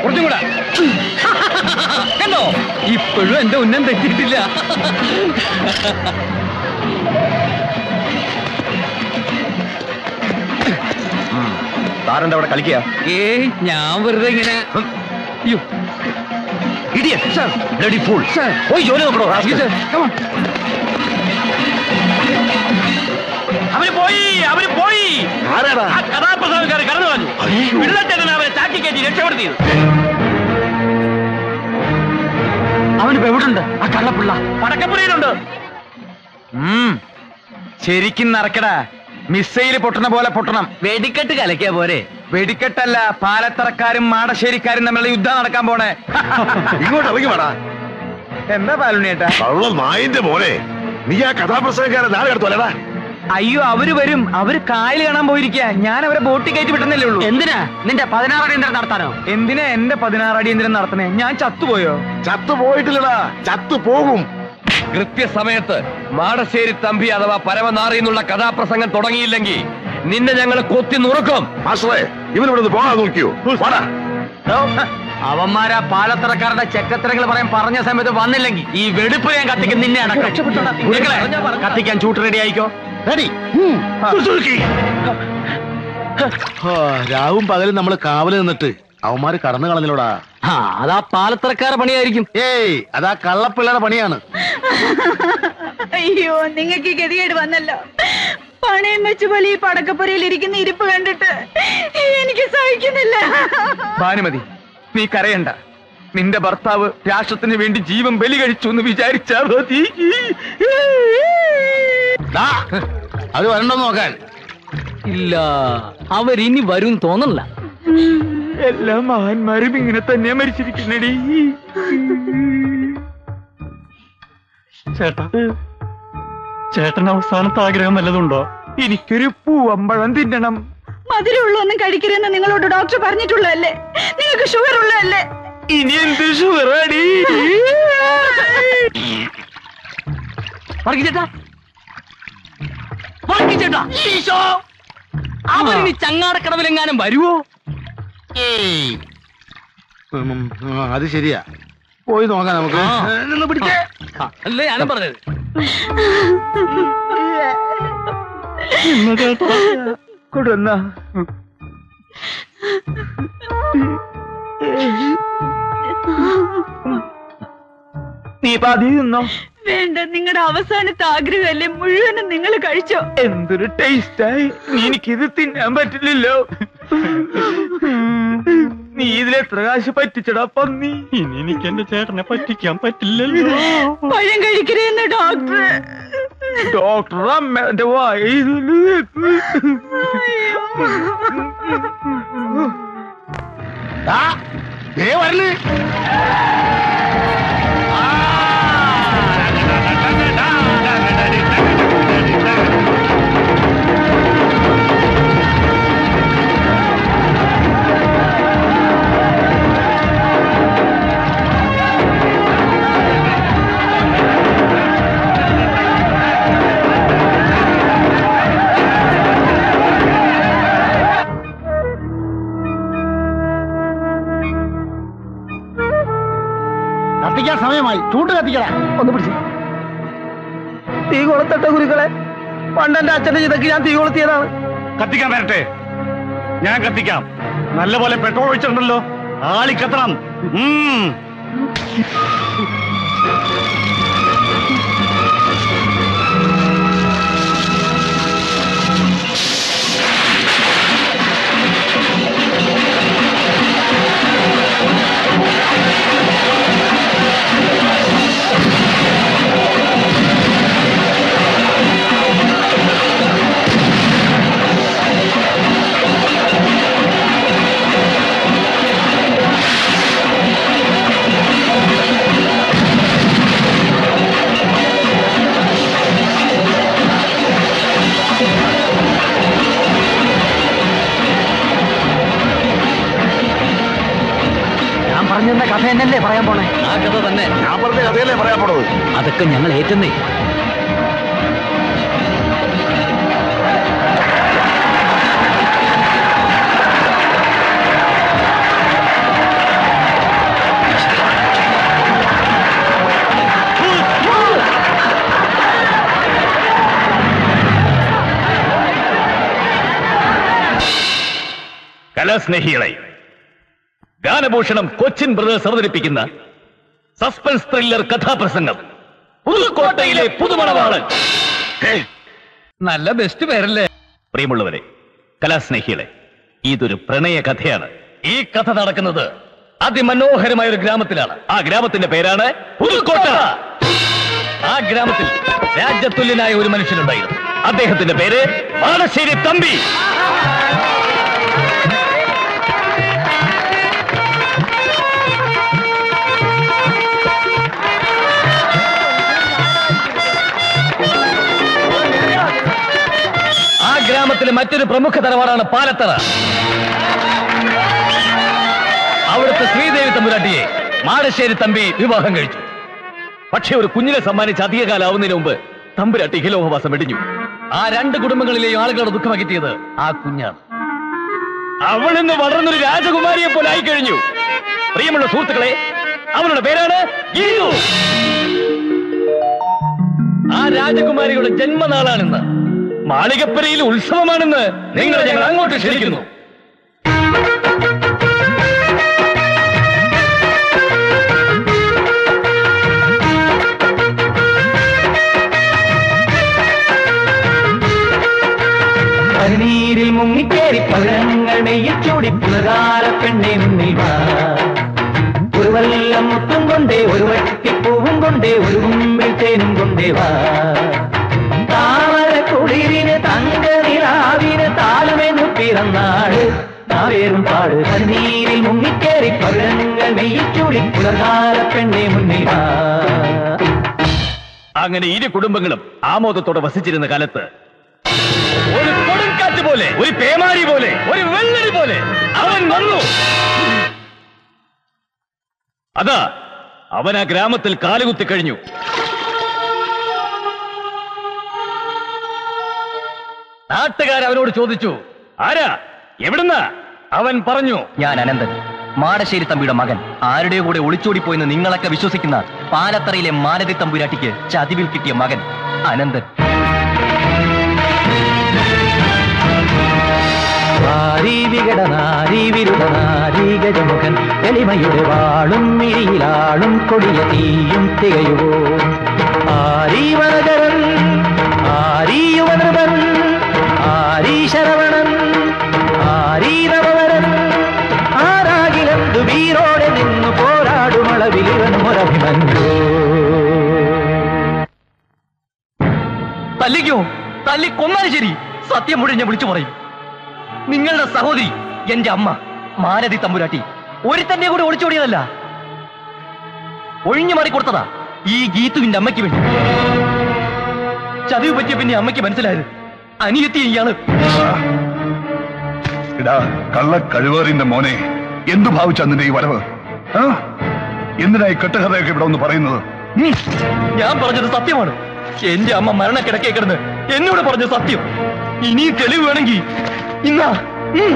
കുറച്ചും കൂടെ കണ്ടോ ഇപ്പോഴും എന്റെ ഉന്നം തെറ്റിയിട്ടില്ല താരെന്താ അവിടെ കളിക്കുക ഏയ് ഞാൻ വെറുതെ ഇങ്ങനെ അയ്യോ ഇടിയൻ സാർ ബ്ലഡി ഫൂൾ സാർ പോയി ജോലി നോക്കണോ സാർ come on. അവര് പോയി അവര് പോയി ആരാടാ ആ കഥാപ്രസംഗക്കാർ കടന്നു കളഞ്ഞു പിള്ളച്ചേട്ടൻ അവരെ ചാക്കി കയറ്റി രക്ഷപ്പെടുത്തിയത് അവനിപ്പോ എവിടെ ഉണ്ട് ആ കള്ളപ്പിള്ള പടക്കപ്പുരയിലുണ്ട് ശരിക്കും നടക്കടാ മിസൈല് പൊട്ടണ പോലെ പൊട്ടണം വെടിക്കെട്ട് കലക്കിയ പോരെ വെടിക്കെട്ടല്ല പാലത്തറക്കാരും മാടശ്ശേരിക്കാരും തമ്മിലുള്ള യുദ്ധം നടക്കാൻ പോണേ ഇങ്ങോട്ട് ഇറങ്ങി വേടാ എന്താ പാലുണ്ണിയേട്ടാ കള്ള നായിന്റെ മോനെ നീ ആ കഥാപ്രസംഗക്കാരെ നാളെ എടുത്തോലടാ അയ്യോ അവര് വരും അവര് കായൽ കാണാൻ പോയിരിക്കുക ഞാൻ അവരെ ബോട്ടിൽ കയറ്റി വിട്ടുന്നല്ലേ ഉള്ളൂ എന്തിനാ നിന്റെ പതിനാറ് അടിയന്തരം നടത്താനോ എന്തിനാ എന്റെ പതിനാറടി എന്തിനും നടത്തണേ ഞാൻ ചത്തുപോയോ ചത്തു പോയിട്ടില്ലടാ ചത്തു പോകും കൃത്യസമയത്ത് മാടശ്ശേരി തമ്പി അഥവാ പരമനാറി എന്നുള്ള കഥാപ്രസംഗം തുടങ്ങിയില്ലെങ്കിൽ നിന്നെ ഞങ്ങൾ കൊത്തി നുറുക്കും മാസ്റ്ററെ ഇവൻ ഇവിടെ പോകാൻ നോക്കിയോ വാടാ അവന്മാരാ പാലത്തറക്കാരുടെ ചെക്കത്തരങ്ങൾ പറയാൻ പറഞ്ഞ സമയത്ത് വന്നില്ലെങ്കിൽ ഈ വെടുപ്പ് ഞാൻ കത്തിക്കും നിന്നെ അടക്കം നിങ്ങളെ കത്തിക്കാൻ ചൂട്ട് റെഡി ആയിക്കോ റെഡി രാവും പകലും നമ്മൾ കാവല് നിന്നിട്ട് അവന്മാര് കടന്നു കളഞ്ഞിലോടാ ആ അതാ പാലത്തറക്കാരുടെ പണിയായിരിക്കും ഏയ് അതാ കള്ളപ്പിള്ളയുടെ പണിയാണ് അയ്യോ നിങ്ങൾക്ക് ഈ ഗതികേട് വന്നല്ലോ പണയം വെച്ച് പോലെ ഈ പടക്കപ്പുരയിൽ ഇരിക്കുന്ന ഇരിപ്പ് കണ്ടിട്ട് എനിക്ക് സഹിക്കുന്നില്ല ഭാനുമതി നീ കരയണ്ട നിന്റെ ഭർത്താവ് രാഷ്ട്രത്തിന് വേണ്ടി ജീവൻ ബലി കഴിച്ചു എന്ന് വിചാരിച്ചാ മതി ദാ, അത് വരണ്ടോ നോക്കാൻ ഇല്ല അവരിനി വരും തോന്നണില്ല എല്ലാ മഹാന്മാരും ഇങ്ങനെ തന്നെ മരിച്ചിരിക്കുന്നടി ചേട്ടാ ചേട്ടൻ അവസാനത്തെ ആഗ്രഹം വല്ലതുണ്ടോ എനിക്കൊരു പൂവമ്പഴം തിന്നണം മധുരമുള്ള ഒന്നും കഴിക്കരുതെന്ന് നിങ്ങളോട് ഡോക്ടർ പറഞ്ഞിട്ടുള്ളതല്ലേ നിങ്ങൾക്ക് ഷുഗർ ഉള്ളതല്ലേ ഇനി എന്ത് ഷുഗറാടി വർഗീച്ചേട്ടാ വർഗീച്ചേട്ടാ ഈശോ അവരിനി ചങ്ങാടക്കടവിലെങ്ങാനും വരുവോ ഏയ് ഉം, ഉം, അത് ശരിയാ പോയി നോക്കാം നമുക്ക് ആ. ഏ, നിന്ന് പിടിച്ചേ ആ, അല്ലേ ഞാനും പറഞ്ഞത് കൊടുന്ന നീ പാതി തിന്നോ വേണ്ട നിങ്ങളുടെ അവസാനത്തെ ആഗ്രഹമല്ലേ മുഴുവനും നിങ്ങൾ കഴിച്ചോ എന്തൊരു ടേസ്റ്റായി എനിക്കിത് തിന്നാൻ പറ്റില്ലല്ലോ നീ ഇതിൽ എത്ര കാശ് പറ്റിച്ചടാ പന്നി ഇനി എനിക്ക് എന്റെ ചേട്ടനെ പറ്റിക്കാൻ പറ്റില്ലല്ലോ പഴം കഴിക്കരുതെന്ന് ഡോക്ടർ ഡോക്ടർ അമ്മന്റെ വായ ഇതില് വെക്ക്. ദാ, ദേ വരണ് കത്തിക്കാൻ സമയമായി ചൂട്ട് കത്തിക്കടാ ഒന്ന് പിടിച്ച് തീ കൊളുത്തട്ട ഗുരുക്കളെ പണ്ടെന്റെ അച്ഛന്റെ ചിതക്ക് ഞാൻ തീ കൊളുത്തിയതാണ് കത്തിക്കാൻ വരട്ടെ ഞാൻ കത്തിക്കാം നല്ലപോലെ പെട്രോൾ ഒഴിച്ചിട്ടുണ്ടല്ലോ ആളി കത്തണം ഉം. ഞാൻ പറഞ്ഞു തന്ന കഥ എന്നല്ലേ പറയാൻ പോണേ ആ കഥ തന്നെ ഞാൻ പറഞ്ഞ കഥയല്ലേ പറയാൻ പോണത് അതൊക്കെ ഞങ്ങൾ ഏറ്റുന്നേ കലാസ്നേഹികളെ ഗാനഭൂഷണം കൊച്ചിൻ ബ്രദേഴ്സ് അവതരിപ്പിക്കുന്ന സസ്പെൻസ് ത്രില്ലർ കഥാപ്രസംഗം പുതുക്കോട്ടയിലെ പുതുമണവാളൻ നല്ല ബെസ്റ്റ് പേരല്ലേ പ്രിയമുള്ളവരെ കലാസ്നേഹികളെ ഇതൊരു പ്രണയ കഥയാണ് ഈ കഥ നടക്കുന്നത് അതിമനോഹരമായ ഒരു ഗ്രാമത്തിലാണ് ആ ഗ്രാമത്തിന്റെ പേരാണ് പുതുക്കോട്ട ആ ഗ്രാമത്തിൽ രാജ്യതുല്യനായ ഒരു മനുഷ്യനുണ്ടായിരുന്നു അദ്ദേഹത്തിന്റെ പേര് പാലശ്ശേരി തമ്പി ആ ഗ്രാമത്തിലെ മറ്റൊരു പ്രമുഖ തറവാടാണ് പാലത്തറ അവിടുത്തെ ശ്രീദേവി തമ്പുരാട്ടിയെ മാടശ്ശേരി തമ്പി വിവാഹം കഴിച്ചു പക്ഷെ ഒരു കുഞ്ഞിനെ സമ്മാനിച്ച് അധികകാലാവുന്നതിന് മുമ്പ് തമ്പുരാട്ടി ഹിലോഹവാസം വെടിഞ്ഞു ആ രണ്ട് കുടുംബങ്ങളിലെയും ആളുകളുടെ ദുഃഖം അകറ്റിയത് ആ കുഞ്ഞാണ് അവൾ ഇന്ന് വളർന്നൊരു രാജകുമാരിയെ പോലെ ആയിക്കഴിഞ്ഞു പ്രിയമുള്ള സുഹൃത്തുക്കളെ അവളുടെ പേരാണ് ഗീതു ആ രാജകുമാരിയുടെ ജന്മനാളാണിന്ന് മാളികപ്പരയിൽ ഉത്സവമാണെന്ന് നിങ്ങളെ ഞങ്ങൾ അങ്ങോട്ട് ക്ഷണിക്കുന്നു പതിനീരിൽ മുങ്ങിക്കേറി പഴങ്ങൾ മെയ്യിൽ ചൂടി പുലകാല പെണ്ണെ മുന്നിൽ വാ ഒരു വല്ലം മുത്തും കൊണ്ടേ ഒരു വട്ടിപ്പൂവും കൊണ്ടേ ഒരു മുമ്പിൽ തേനും കൊണ്ടേ വാ താമര കുളിരിന് തങ്ക നിലാവിന് താലമെന്നു പിറന്നാട് താവേറും പാട് പതിനീരിൽ മുങ്ങിക്കേറി പഴങ്ങൾ മെയ്യിൽ ചൂടി പുലകാല പെണ്ണെ മുന്നിൽ വാ അങ്ങനെ ഇരു കുടുംബങ്ങളും ആമോദത്തോടെ വസിച്ചിരുന്ന കാലത്ത് ഒരു കൊടുങ്കാറ്റ് പോലെ ഒരു പേമാരി പോലെ ഒരു വെള്ളരി പോലെ അവൻ വന്നു അതാ അവൻ ആ ഗ്രാമത്തിൽ കാലുകുത്തി കഴിഞ്ഞു നാട്ടുകാർ അവനോട് ചോദിച്ചു ആരാ എവിടുന്ന അവൻ പറഞ്ഞു ഞാൻ അനന്തൻ മാടശ്ശേരി തമ്പിയുടെ മകൻ ആരുടെ കൂടെ ഒളിച്ചോടിപ്പോയെന്ന് നിങ്ങളൊക്കെ വിശ്വസിക്കുന്ന പാലത്തറയിലെ മാലതി തമ്പുരാട്ടിക്ക് ചതിവിൽ കിട്ടിയ മകൻ അനന്തൻ വാരി വികടനാരി വിരുടനാരി ഗജമുഖൻ എളിമയുടെ വാളും മിഴിയിലാളും കൊടിയ തീയും തികയുവോ ആരീ വനകരൻ ആരീ യുവനൃപൻ ആരീ ശരവണൻ ആരീ നവവരൻ ആരാകിലെന്തു വീരോടെ നിന്നു പോരാടുമളവിലിവൻ ഒരഭിമന്യോ തല്ലിക്കോ തല്ലി കൊന്നാലും ശരി സത്യം മുഴുവൻ ഞാൻ വിളിച്ചു പറയും നിങ്ങളുടെ സഹോദരി എന്റെ അമ്മ മാലതി തമ്പുരാട്ടി ഒരുത്തന്റെ കൂടെ ഒളിച്ചോടിയതല്ല ഒഴിഞ്ഞു മാറി കൊടുത്തതാ ഈ ഗീതുവിന്റെ അമ്മയ്ക്ക് വേണ്ടി ചതിവ് പറ്റിയ പിന്നെ അമ്മയ്ക്ക് മനസ്സിലായത് അനിയത്തി ഇയാള് ഇടാ കള്ള കഴിവേറിന്റെ മോനെ എന്തു ഭാവിച്ച നിന്റെ ഈ വരവ് ആ? എന്തിനാ ഈ കെട്ടുകഥയൊക്കെ ഇവിടെ ഒന്ന് പറയുന്നത് ഉം. ഞാൻ പറഞ്ഞത് സത്യമാണ് എന്റെ അമ്മ മരണക്കിടക്കേ കിടന്ന് എന്നോട് പറഞ്ഞ സത്യം ഇനി തെളിവ് വേണമെങ്കിൽ ഇന്നാ ഉം.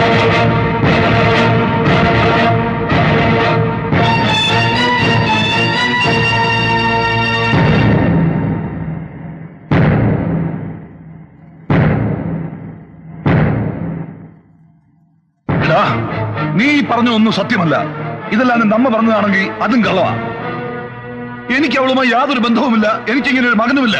എടാ നീ പറഞ്ഞ ഒന്നും സത്യമല്ല ഇതെല്ലാം നിന്റെ അമ്മ പറഞ്ഞതാണെങ്കിൽ അതും കള്ളവാ എനിക്ക് അവളുമായി യാതൊരു ബന്ധവുമില്ല എനിക്കിങ്ങനെ ഒരു മകനുമില്ല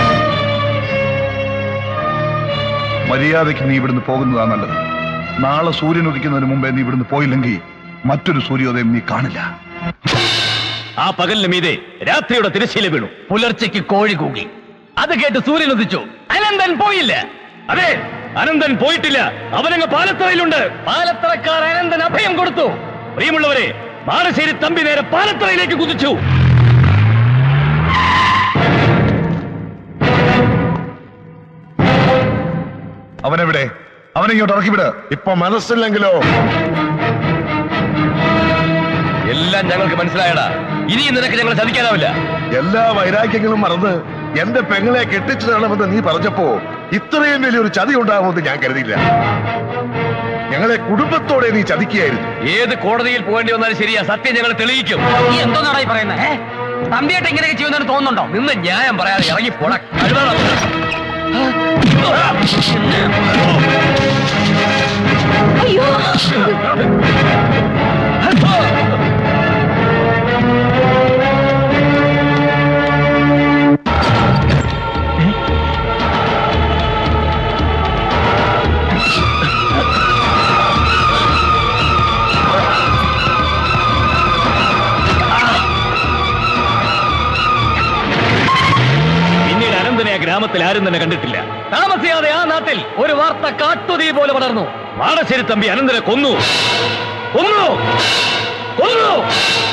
മര്യാദയ്ക്ക് നീ ഇവിടുന്ന് പോകുന്നതാ നല്ലത് നാളെ സൂര്യൻ ഉദിക്കുന്നതിന് മുമ്പേ നീ ഇവിടുന്ന് പോയില്ലെങ്കിൽ മറ്റൊരു സൂര്യോദയം നീ കാണില്ല ആ പകലിന് മീതെ രാത്രിയുടെ തിരശ്ശീല വീണു പുലർച്ചയ്ക്ക് കോഴി കൂകി അത് കേട്ട് സൂര്യൻ ഉദിച്ചു അനന്തൻ പോയില്ല അതെ അനന്തൻ പോയിട്ടില്ല അവനങ്ങ് പാലത്തറയിലുണ്ട് പാലത്തറക്കാർ അനന്തൻ അഭയം കൊടുത്തു പ്രിയമുള്ളവരെ മാടശ്ശേരി തമ്പി നേരെ പാലത്തറയിലേക്ക് കുതിച്ചു അവനെവിടെ അവനെ ഇങ്ങോട്ട് ഇറക്കിവിട് ഇപ്പൊ മനസ്സില്ലെങ്കിലോ എല്ലാം ഞങ്ങൾക്ക് മനസ്സിലായടാ ഇനിയും നിനക്ക് ഞങ്ങളെ ചതിക്കാനാവില്ല എല്ലാ വൈരാഗ്യങ്ങളും മറന്ന് എന്റെ പെങ്ങളെ കെട്ടിച്ചു തരണമെന്ന് നീ പറഞ്ഞപ്പോ ഇത്രയും വലിയൊരു ചതി ഉണ്ടാകുമെന്ന് ഞാൻ കരുതിയില്ല ഞങ്ങളെ കുടുംബത്തോടെ നീ ചതിക്കുകയായിരുന്നു ഏത് കോടതിയിൽ പോകേണ്ടി വന്നാലും ശരിയാ സത്യം ഞങ്ങൾ തെളിയിക്കും നീ എന്തോന്നാടാ ഈ പറയുന്നത് തമ്പിയായിട്ട് ഇങ്ങനെയൊക്കെ ചെയ്യുന്നതിന് തോന്നുന്നുണ്ടോ നിന്ന് ന്യായം പറയാതെ ഇറങ്ങി പോടാ അയ്യോ ആ ഗ്രാമത്തിൽ ആരും തന്നെ കണ്ടിട്ടില്ല താമസിയാതെ ആ നാട്ടിൽ ഒരു വാർത്ത കാട്ടുതീ പോലെ വളർന്നു മാടശ്ശേരി തമ്പി അനന്തരെ കൊന്നു കൊന്നു കൊന്നു